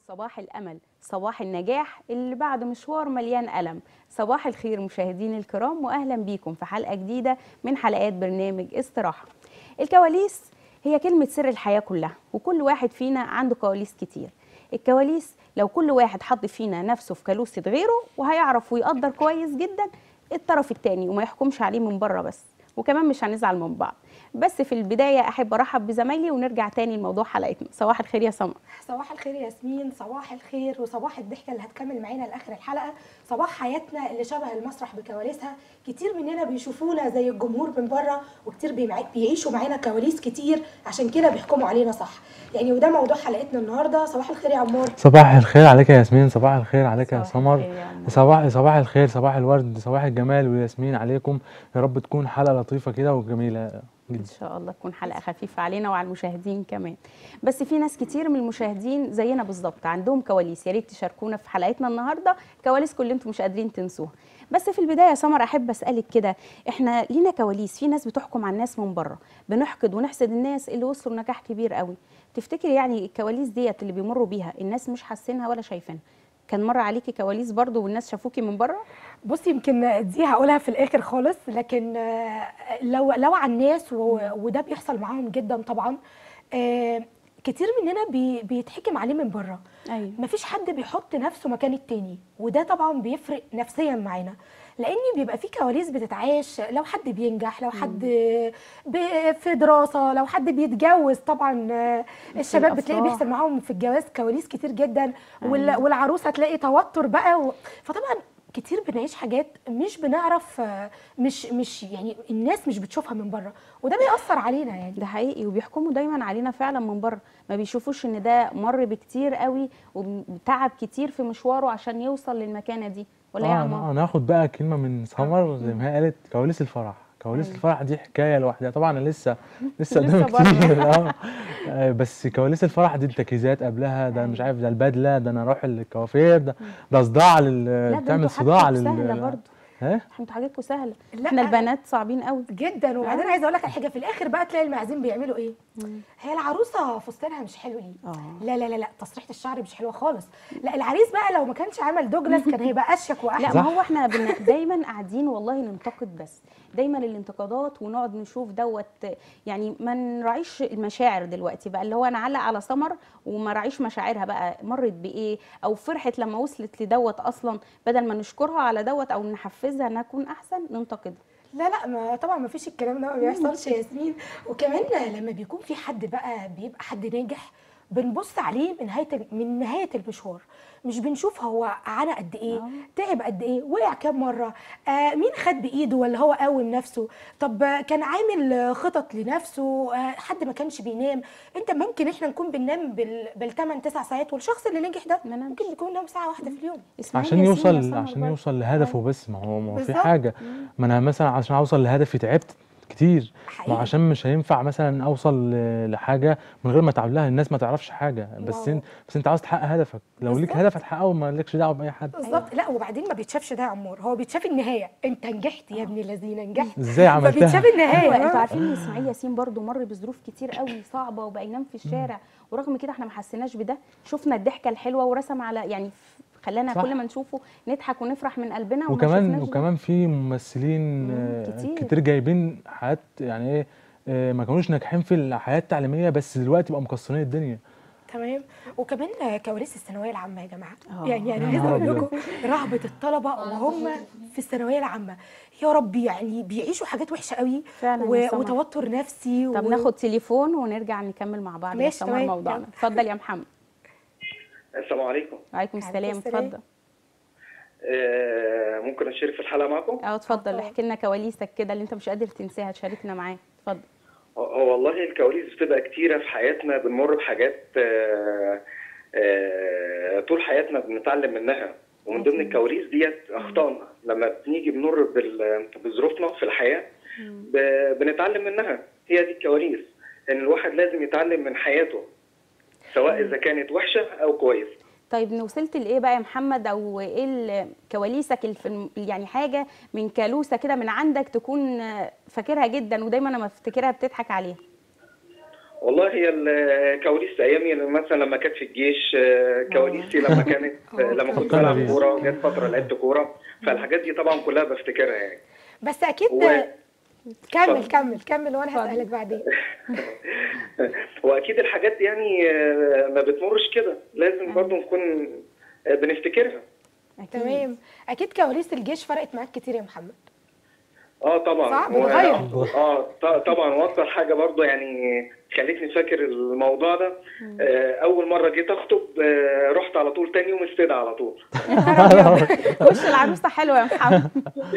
صباح الأمل صباح النجاح اللي بعد مشوار مليان ألم صباح الخير مشاهدين الكرام وأهلا بيكم في حلقة جديدة من حلقات برنامج استراحة الكواليس هي كلمة سر الحياة كلها وكل واحد فينا عنده كواليس كتير الكواليس لو كل واحد حط فينا نفسه في كالوسة غيره وهيعرف ويقدر كويس جدا الطرف التاني وما يحكمش عليه من بره بس وكمان مش هنزعل من بعض بس في البداية أحب أرحب بزمايلي ونرجع تاني لموضوع حلقتنا صباح الخير يا سمر صباح الخير يا ياسمين صباح الخير وصباح الضحكه اللي هتكمل معانا لاخر الحلقه صباح حياتنا اللي شبه المسرح بكواليسها كتير مننا بيشوفونا زي الجمهور من بره وكتير بيمع- بيعيشوا معانا كواليس كتير عشان كده بيحكموا علينا صح يعني وده موضوع حلقتنا النهارده صباح الخير يا عمار صباح الخير عليك يا ياسمين صباح الخير عليك يا صباح سمر الخير يا عمار. صباح صباح الخير صباح الورد صباح الجمال وياسمين عليكم يا رب تكون حلقة لطيفة كده وجميلة إن جدا شاء الله تكون حلقة خفيفة علينا وعلى المشاهدين كمان بس في ناس كتير من المشاهدين زينا بالظبط عندهم كواليس يا ريت تشاركونا في حلقتنا النهاردة كواليسكم اللي انتم مش قادرين تنسوها بس في البداية يا سمر أحب أسألك كده إحنا لينا كواليس في ناس بتحكم على الناس من بره بنحقد ونحسد الناس اللي وصلوا لنجاح كبير قوي تفتكري يعني الكواليس ديت اللي بيمروا بيها الناس مش حاسينها ولا شايفينها كان مر عليكي كواليس برضو والناس شافوكي من بره بصي يمكن دي هقولها في الاخر خالص لكن آه، لو لو على الناس و- وده بيحصل معاهم جدا طبعا آه، كتير مننا بي- بيتحكم عليه من بره أيوه مفيش حد بيحط نفسه مكان التاني وده طبعا بيفرق نفسيا معانا لان بيبقى في كواليس بتتعاش لو حد بينجح لو حد ب- في دراسه لو حد بيتجوز طبعا آه، الشباب بتلاقي الأفراح. بيحصل معاهم في الجواز كواليس كتير جدا وال- أيوة. والعروسه تلاقي توتر بقى و... فطبعا كتير بنعيش حاجات مش بنعرف آه، مش مش يعني الناس مش بتشوفها من بره وده بيأثر علينا يعني ده حقيقي وبيحكموا دايما علينا فعلا من بره ما بيشوفوش ان ده مر بكتير قوي وتعب كتير في مشواره عشان يوصل للمكانه دي ولا ايه يا آه عمار انا هاخد بقى كلمة من سمر زي ما هي قالت كواليس الفرح كواليس أيوة. الفرح دي حكاية لوحدها طبعا انا لسه لسه لسه قدامي بره. كتير اه آه، بس كواليس الفرح دي التجهيزات قبلها ده مش عارف ده البدلة ده انا اروح الكوافير ده ده صداع لل لا ده بتعمل انتوا صداع حاجتكم لل سهله برضه ها انتوا حاجتكم سهله لا، احنا أنا- البنات صعبين قوي جدا وبعدين آه. عايزه اقول لك على حاجه في الاخر بقى تلاقي المعازيم بيعملوا ايه هي العروسه فستانها مش حلو ليه اه لا لا لا لا تسريحه الشعر مش حلوه خالص لا العريس بقى لو ما كانش عمل دوجلاس كان هيبقى اشيك لا واحلى ما هو احنا بن... دايما قاعدين والله ننتقد بس دايما الانتقادات ونقعد نشوف دوت يعني ما نراعيش المشاعر دلوقتي بقى اللي هو انا علق على سمر وما راعيش مشاعرها بقى مرت بايه او فرحت لما وصلت لدوت اصلا بدل ما نشكرها على دوت او نحفزها انها تكون احسن ننتقدها لا لا ما طبعا ما فيش الكلام ده ما بيحصلش يا ياسمين وكمان لما بيكون في حد بقى بيبقى حد ناجح بنبص عليه من نهايه من نهايه المشوار مش بنشوف هو عانى قد ايه آه. تعب قد ايه وقع كام مره آه مين خد بايده ولا هو قوم نفسه طب آه، كان عامل آه، خطط لنفسه آه حد ما كانش بينام انت ممكن احنا نكون بننام بال بالثمان تسع ساعات والشخص اللي نجح ده ما نامش. ممكن يكون نام ساعه واحده في اليوم اسمعي عشان ياسين يا يوصل سمر عشان برضه. يوصل لهدفه بس ما هو ما هو في بالظبط. حاجه ما انا مثلا عشان اوصل لهدفي تعبت كتير ما حقيقي. هو عشان مش هينفع مثلا اوصل ل- لحاجه من غير ما اتعب لها الناس ما تعرفش حاجه بس واو. انت بس انت عاوز تحقق هدفك لو ليك بالظبط. هدف هتحققه ما لكش دعوه باي حد بالظبط لا وبعدين ما بيتشافش ده يا عمور هو بيتشاف النهايه انت نجحت يا ابن الذين نجحت ازاي عملتها فبيتشاف النهايه ايوه انتوا آه. عارفين ان اسماعيل ياسين برضو مر بظروف كتير قوي صعبه وبقى ينام في الشارع ورغم كده احنا ما حسيناش بده شفنا الضحكه الحلوه ورسم على يعني ف- خلانا صح. كل ما نشوفه نضحك ونفرح من قلبنا وما وكمان شفناش ده. وكمان في ممثلين مم، آه، كتير. كتير جايبين حياه يعني ايه آه، ما كانوش ناجحين في الحياه التعليميه بس دلوقتي بقوا مكسرين الدنيا تمام وكمان كواليس الثانويه العامه يا جماعه آه. يعني يا انا عايزه نهار اقول أبيض. لكم رهبه الطلبه وهم في الثانويه العامه يا رب يعني بيعيشوا حاجات وحشه قوي فعلا يا و... سمر. وتوتر نفسي طب و... ناخد تليفون ونرجع نكمل مع بعض يا ماشي، سمر تمام، موضوعنا يلا. اتفضل يا محمد السلام عليكم وعليكم السلام عليكم السلام. اتفضل آه، ممكن اشارك في الحلقه معكم اه اتفضل اتفضل. احكي لنا كواليسك كده اللي انت مش قادر تنساها تشاركنا معاه اتفضل هو والله الكواليس بتبقى كتيره في حياتنا بنمر بحاجات آه، آه، طول حياتنا بنتعلم منها ومن ضمن أكيد. الكواليس ديت اخطائنا لما بنيجي بنمر بال- بظروفنا في الحياه ب- بنتعلم منها هي دي الكواليس ان الواحد لازم يتعلم من حياته سواء اذا كانت وحشه او كويسه طيب وصلت لايه بقى يا محمد او ايه ال- كواليسك الف... يعني حاجه من كالوسه كده من عندك تكون فاكرها جدا ودايما لما افتكرها بتضحك عليها والله هي الكواليس ايامي مثلا لما كانت في الجيش آه، كواليسي لما كانت آه، لما كنت فكرنا بلعب بيها. كوره جت فتره لعبت كوره فالحاجات دي طبعا كلها بفتكرها يعني بس اكيد و- كمل اتفضل. كمل كمل وانا اتفضل. هسالك بعدين واكيد الحاجات دي يعني آه، ما بتمرش كده لازم برضو نكون آه، بنفتكرها أكيد. تمام اكيد كواليس الجيش فرقت معاك كتير يا محمد اه طبعا صح، و- بتغير. اه ط- طبعا واكتر حاجه برضو يعني خلتني فاكر الموضوع ده آه، اول مره جيت اخطب آه، رحت على طول تاني يوم استدعى على طول وش العروسه حلوه يا محمد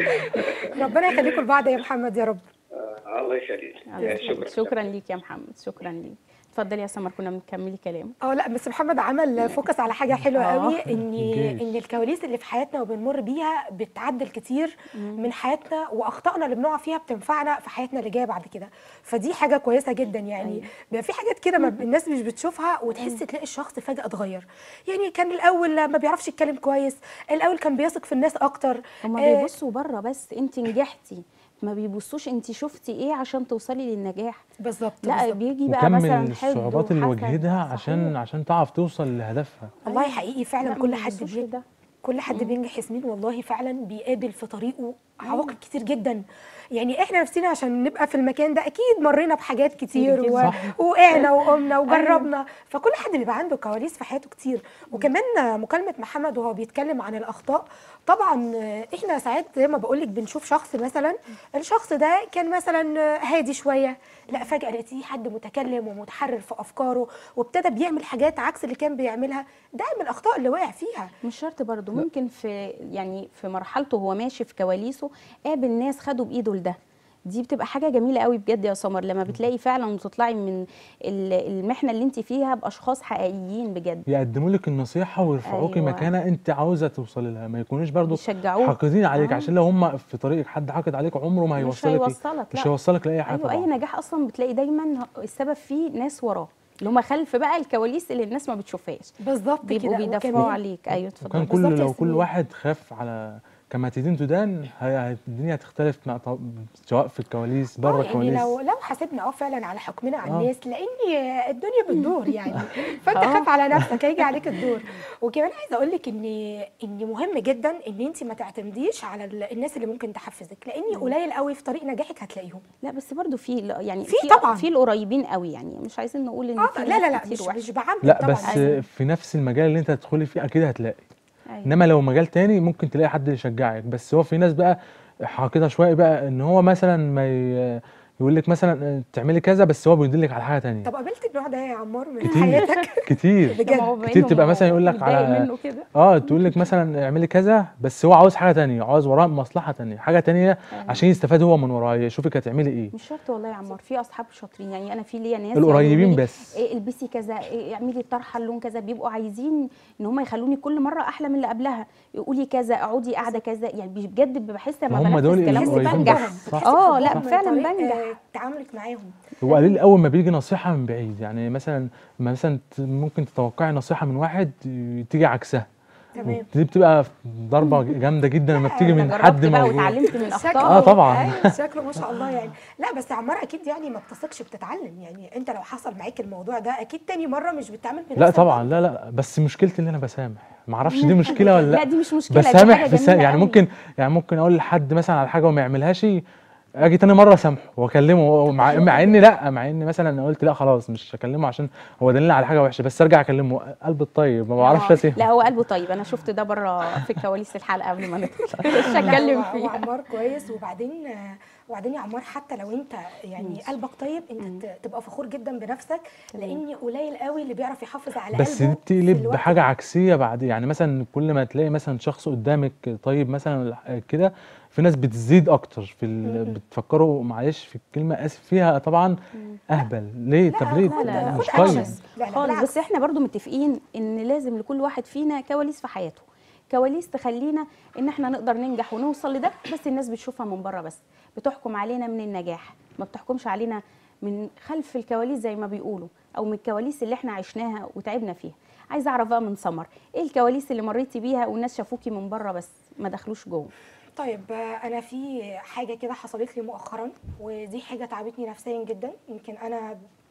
ربنا يخليكم لبعض يا محمد يا رب آه، الله يخليك الله آه، يخليك. شكرا ليك يا محمد شكرا ليك اتفضلي يا سمر كنا بنكملي كلام اه لا بس محمد عمل فوكس على حاجه حلوه آه. قوي ان الجيش. ان الكواليس اللي في حياتنا وبنمر بيها بتعدل كتير من حياتنا واخطائنا اللي بنقع فيها بتنفعنا في حياتنا اللي جايه بعد كده فدي حاجه كويسه جدا يعني أيوة. بيبقى في حاجات كده ما ب- الناس مش بتشوفها وتحس تلاقي الشخص فجاه اتغير يعني كان الاول ما بيعرفش يتكلم كويس الاول كان بيثق في الناس اكتر هما آه، بيبصوا بره بس انت نجحتي ما بيبصوش انت شفتي ايه عشان توصلي للنجاح بالظبط لا بالظبط. بيجي بقى وكمل مثلا حقد الصعوبات اللي وحسد. واجهتها عشان عشان تعرف توصل لهدفها والله أيوة. حقيقي فعلا لا، كل ما حد بيبصوش بي... لده. كل حد بينجح ياسمين والله فعلا بيقابل في طريقه عواقب كتير جدا يعني احنا نفسنا عشان نبقى في المكان ده اكيد مرينا بحاجات كتير كتير و... صح. وقعنا وقمنا وجربنا فكل حد بيبقى عنده كواليس في حياته كتير وكمان مكالمه محمد وهو بيتكلم عن الاخطاء طبعا احنا ساعات زي ما بقول لك بنشوف شخص مثلا الشخص ده كان مثلا هادي شويه لا فجاه لقيتيه حد متكلم ومتحرر في افكاره وابتدى بيعمل حاجات عكس اللي كان بيعملها ده من الاخطاء اللي وقع فيها مش شرط برضه ممكن في يعني في مرحلته هو ماشي في كواليسه قابل ناس خدوا بايده لده دي بتبقى حاجه جميله قوي بجد يا سمر لما بتلاقي فعلا وتطلعي من ال- المحنه اللي انت فيها باشخاص حقيقيين بجد يقدموا لك النصيحه ويرفعوكي أيوة. مكانه انت عاوزه توصلي لها ما يكونوش برضو بيشجعوك. حاقدين عليك آه. عشان لو هم في طريقك حد حاقد عليك عمره ما مش هيوصلك هيوصلك مش لا هيوصلك لاي حاجه ايوه اي طبعا نجاح اصلا بتلاقي دايما السبب فيه ناس وراه اللي هم خلف بقى الكواليس اللي الناس ما بتشوفهاش بالظبط بيبقوا كده بيدافعوا وكمان- عليك ايوه وكان اتفضل كل بالظبط يا لو كل ياسمين. واحد خاف على كما تدين تدان هي- هي- الدنيا هتختلف مع طب- سواء في الكواليس آه، بره يعني الكواليس لو لو حاسبنا اه فعلا على حكمنا على آه. الناس لان الدنيا بتدور يعني فانت آه. خاف على نفسك هيجي عليك الدور وكمان عايزه اقول لك ان ان مهم جدا ان انت ما تعتمديش على ال- الناس اللي ممكن تحفزك لان قليل قوي في طريق نجاحك هتلاقيهم لا بس برضو في يعني في طبعاً. في القريبين قوي يعني مش عايزين نقول ان اه في لا لا ناس لا كتير مش وحشة. مش بعمم لا طبعا بس أيوة. في نفس المجال اللي انت هتدخلي فيه اكيد هتلاقي أيوة. انما لو مجال تاني ممكن تلاقي حد يشجعك بس هو في ناس بقى حاقدها شويه بقى ان هو مثلا ما ي- يقول لك مثلا تعملي كذا بس هو بيدلك على حاجه تانية طب قابلت النوع ده يا عمار من كتير. حياتك كتير ده ما هو بجد كتير بما تبقى إنه مثلا يقول لك متضايق على- منه كده اه تقول لك مثلا اعملي كذا بس هو عاوز حاجه تانية عاوز وراه مصلحه تانية حاجه تانية عشان يستفاد هو من وراها يشوفك هتعملي ايه مش شرط والله يا عمار في اصحاب شاطرين يعني انا في ليا ناس القريبين يقولوا لي بس. إيه البسي كذا إيه اعملي الطرحه اللون كذا بيبقوا عايزين ان هم يخلوني كل مره احلى من اللي قبلها يقولي كذا اقعدي قاعده كذا يعني بجد بحس لما هم دول بنفذ كلامهم القريبين بنجح بس. صح. اه لا بحبهم من فعلا طريق، بنجح آه، تعاملك معاهم هو قليل اول ما بيجي نصيحه من بعيد يعني مثلا ما مثلا ت- ممكن تتوقعي نصيحه من واحد ي- تيجي عكسها تمام دي بتبقى ضربه جامده جدا لما بتيجي من جربت حد بقى موجود واتعلمت من شكله- اخطائي آه طبعاً. أيوة، شكله ما شاء الله يعني لا بس يا عمار اكيد يعني ما بتثقش بتتعلم يعني انت لو حصل معاك الموضوع ده اكيد تاني مره مش بتعمل بنفس لا طبعا لا لا بس مشكلتي ان انا بسامح ما اعرفش دي مشكله ولا لا لا دي مش مشكله دي بسامح حاجة في سا... جميلة يعني قوي. ممكن يعني ممكن اقول لحد مثلا على حاجه وما يعملهاش اجي تاني مره اسامحه واكلمه مع, مع اني لا مع اني مثلا قلت لا خلاص مش هكلمه عشان هو دلني على حاجه وحشه بس ارجع اكلمه قلب الطيب ما بعرفش آه، اسيبه لا هو قلبه طيب انا شفت ده بره في كواليس الحلقه قبل ما ندخل مش هتكلم لا، هو- هو فيه عمار كويس وبعدين آه، وبعدين يا عمار حتى لو انت يعني قلبك طيب انت ت- تبقى فخور جدا بنفسك لان قليل قوي اللي بيعرف يحافظ على بس دي قلبه في بتقلب الوقت بحاجه ده. عكسيه بعد يعني مثلا كل ما تلاقي مثلا شخص قدامك طيب مثلا كده في ناس بتزيد اكتر في ال... بتفكروا معلش في الكلمه اسف فيها طبعا اهبل ليه طب ليه خد- لا لا خد مش action. طيب لا لا خالص بالعكس. بس احنا برضو متفقين ان لازم لكل واحد فينا كواليس في حياته كواليس تخلينا ان احنا نقدر ننجح ونوصل لده بس الناس بتشوفها من بره بس بتحكم علينا من النجاح ما بتحكمش علينا من خلف الكواليس زي ما بيقولوا او من الكواليس اللي احنا عشناها وتعبنا فيها عايزه اعرف بقى من سمر ايه الكواليس اللي مريتي بيها والناس شافوكي من بره بس ما دخلوش جوه طيب آه، انا في حاجه كده حصلت لي مؤخرا ودي حاجه تعبتني نفسيا جدا يمكن انا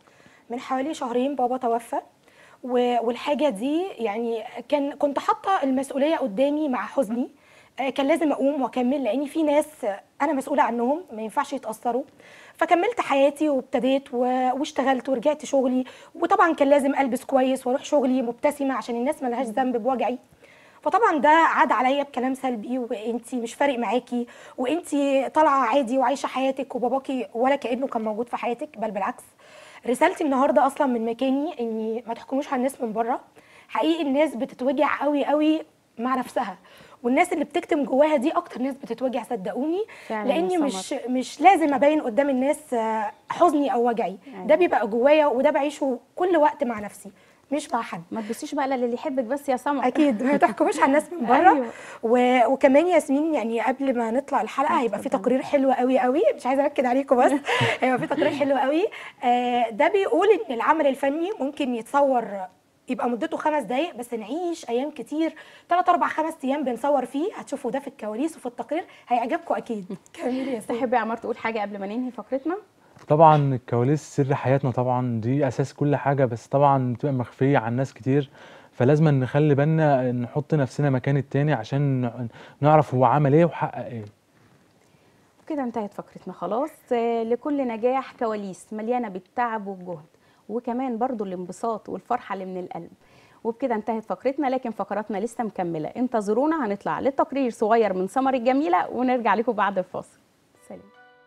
من حوالي شهرين بابا توفى و- والحاجه دي يعني كان كنت حاطه المسؤوليه قدامي مع حزني آه، كان لازم اقوم واكمل لان في ناس آه، انا مسؤوله عنهم ما ينفعش يتاثروا فكملت حياتي وابتديت و- واشتغلت ورجعت شغلي وطبعا كان لازم البس كويس واروح شغلي مبتسمه عشان الناس ملهاش ذنب بوجعي فطبعا ده عاد عليا بكلام سلبي وانتي مش فارق معاكي وانتي طالعه عادي وعايشه حياتك وباباكي ولا كانه كان موجود في حياتك بل بالعكس رسالتي النهارده اصلا من مكاني اني ما تحكموش على الناس من بره حقيقي الناس بتتوجع قوي قوي مع نفسها والناس اللي بتكتم جواها دي اكتر ناس بتتوجع صدقوني فعلا يا لاني سمر. مش مش لازم ابين قدام الناس آه، حزني او وجعي أيوة. ده بيبقى جوايا وده بعيشه كل وقت مع نفسي مش مع حد ما تبصيش بقى للي يحبك بس يا سمر اكيد ما تحكموش على الناس من بره أيوة. و... وكمان ياسمين يعني قبل ما نطلع الحلقه هيبقى في اتفضلي. تقرير حلو قوي قوي مش عايزه اركز عليكم بس هيبقى في تقرير حلو قوي آه ده بيقول ان العمل الفني ممكن يتصور يبقى مدته خمس دقايق بس نعيش ايام كتير ثلاث اربع خمس ايام بنصور فيه هتشوفوا ده في الكواليس وفي التقرير هيعجبكم اكيد كملي يا ياسمين تحبي يا عمار تقول حاجه قبل ما ننهي فقرتنا طبعا الكواليس سر حياتنا طبعا دي اساس كل حاجه بس طبعا بتبقى مخفيه عن ناس كتير فلازم نخلي بالنا نحط نفسنا مكان التاني عشان ن- نعرف هو عمل ايه وحقق ايه كده انتهت فقرتنا خلاص آه، لكل نجاح كواليس مليانه بالتعب والجهد وكمان برضو الانبساط والفرحه اللي من القلب وبكده انتهت فقرتنا لكن فقراتنا لسه مكمله انتظرونا هنطلع لتقرير صغير من سمر الجميله ونرجع لكم بعد الفاصل سلام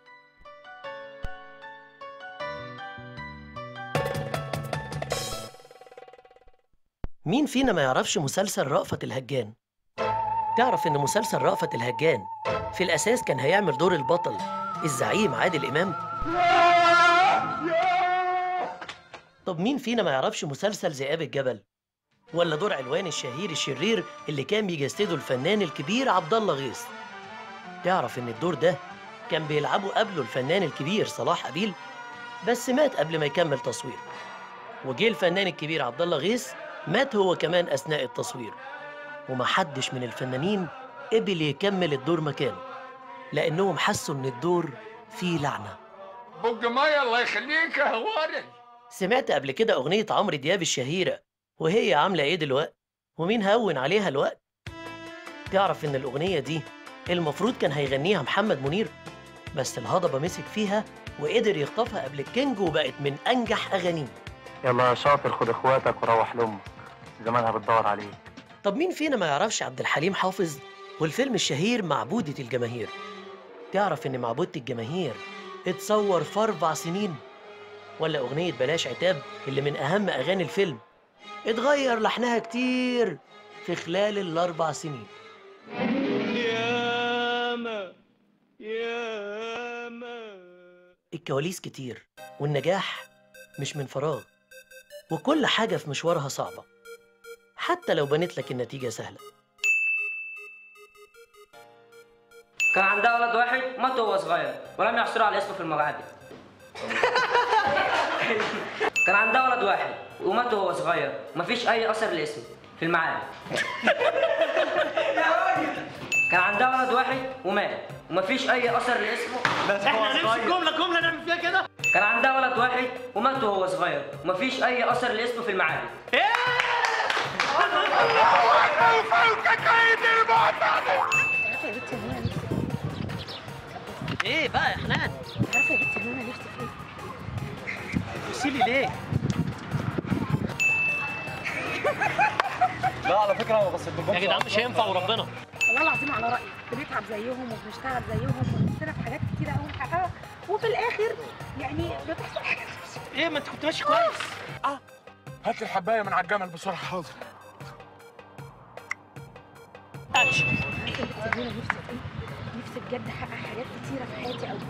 مين فينا ما يعرفش مسلسل رأفت الهجان؟ تعرف إن مسلسل رأفت الهجان في الأساس كان هيعمل دور البطل الزعيم عادل إمام؟ طب مين فينا ما يعرفش مسلسل ذئاب الجبل؟ ولا دور علوان الشهير الشرير اللي كان بيجسده الفنان الكبير عبد الله غيث؟ تعرف إن الدور ده كان بيلعبه قبله الفنان الكبير صلاح قبيل بس مات قبل ما يكمل تصوير وجه الفنان الكبير عبد الله غيث مات هو كمان اثناء التصوير ومحدش من الفنانين قبل يكمل الدور مكانه لانهم حسوا ان الدور فيه لعنه بق ميه الله يخليك يا هواري سمعت قبل كده اغنيه عمرو دياب الشهيره وهي عامله ايه دلوقتي ومين هون عليها الوقت تعرف ان الاغنيه دي المفروض كان هيغنيها محمد منير بس الهضبه مسك فيها وقدر يخطفها قبل الكينج وبقت من انجح اغانيه يلا يا شاطر خد اخواتك وروح لامك زمانها بتدور عليك طب مين فينا ما يعرفش عبد الحليم حافظ والفيلم الشهير معبودة الجماهير تعرف ان معبودة الجماهير اتصور في اربع سنين ولا اغنية بلاش عتاب اللي من اهم اغاني الفيلم اتغير لحنها كتير في خلال الاربع سنين ياما ياما الكواليس كتير والنجاح مش من فراغ وكل حاجة في مشوارها صعبة حتى لو بنت لك النتيجة سهلة كان عندها ولد واحد مات وهو صغير ولم يحصلوا على اسمه في المعادي كان عندها ولد واحد ومات وهو صغير مفيش اي اثر لاسمه في المعادي كان عندها ولد واحد ومات ومفيش اي اثر لاسمه احنا نمسك جمله جمله نعمل فيها كده كان عندها ولد واحد ومات وهو صغير ومفيش اي اثر لاسمه في المعادي عارفه يا بنتي ان انا نفسي ايه بقى يا حنان عارفه يا بنتي ان انا نفسي فيه تسيلي ليه لا على فكره ما بصيتلكمش يا جدعان مش هينفع وربنا والله العظيم على رايي بنتعب زيهم وبنشتغل زيهم وبنصرف حاجات كتيره قوي نحققها وفي الاخر يعني بتحصل حاجات ايه ما انت كنت ماشي كويس هات لي الحبايه من على الجمل بسرعه حاضر اكشن عارفه يا بنتي ان انا نفسي فيه نفسي بجد احقق حاجات كتيره في حياتي قوي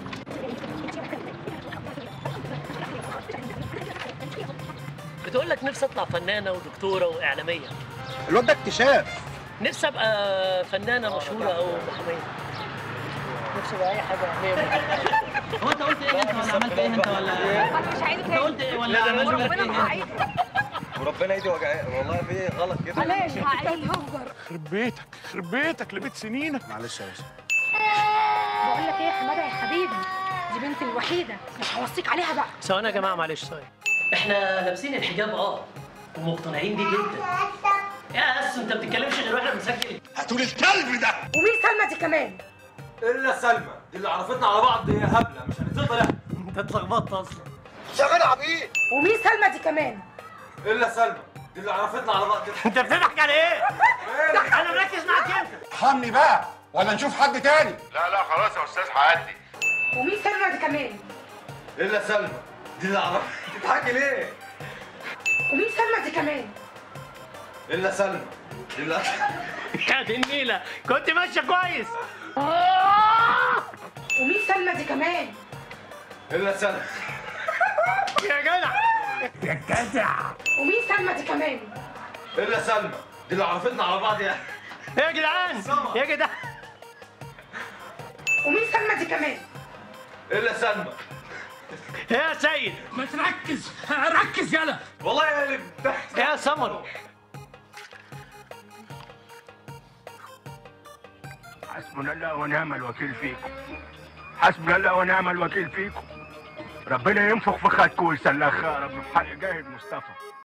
بتقول لك نفسي اطلع فنانه ودكتوره واعلاميه الواد ده اكتشاف نفسي ابقى فنانه مشهوره او محاميه نفسي ابقى اي حاجه هو انت قلت ايه انت ولا عملت ايه انت ولا مش عايزه انت قلت ايه ولا عملت ايه وربنا ايدي وجعان والله في غلط كده معلش هعيد هزر خرب بيتك خرب بيتك لبيت سنينك معلش يا باشا بقول لك ايه يا حماده يا حبيبي دي بنتي الوحيده مش هوصيك عليها بقى ثواني يا جماعه معلش ثواني احنا لابسين الحجاب اه ومقتنعين بيه جدا يا اس انت بتتكلمش غير واحنا بنسجل هاتولي الكلب ده ومين سلمى دي كمان الا سلمى دي اللي عرفتنا على بعض هي هبله مش هنتفضل احنا انت اتلخبطت اصلا شغال عبيط ومين سلمى دي كمان الا سلمى دي اللي عرفتنا على بعض انت بتضحك على ايه؟ انا مركز معاك انت ارحمني بقى ولا نشوف حد تاني لا لا خلاص يا استاذ هعدي ومين سلمى دي كمان الا سلمى دي اللي عرفتنا تضحكي ليه ومين سلمى دي كمان الا سلمى دي اللي يا دي النيله كنت ماشيه كويس ومين سلمى دي كمان الا سلمى يا جدع يا جدع ومين سلمى دي كمان الا سلمى دي اللي عرفتنا على بعض يا يا جدعان يا جدعان ومين سلمى دي كمان الا سلمى يا سيد ما تركز ركز يلا والله يا اللي يا سمر حسبنا الله ونعم الوكيل فيكم حسبنا الله ونعم الوكيل فيكم ربنا ينفخ في خدكم ويسلخ يا رب في حق جاهد مصطفى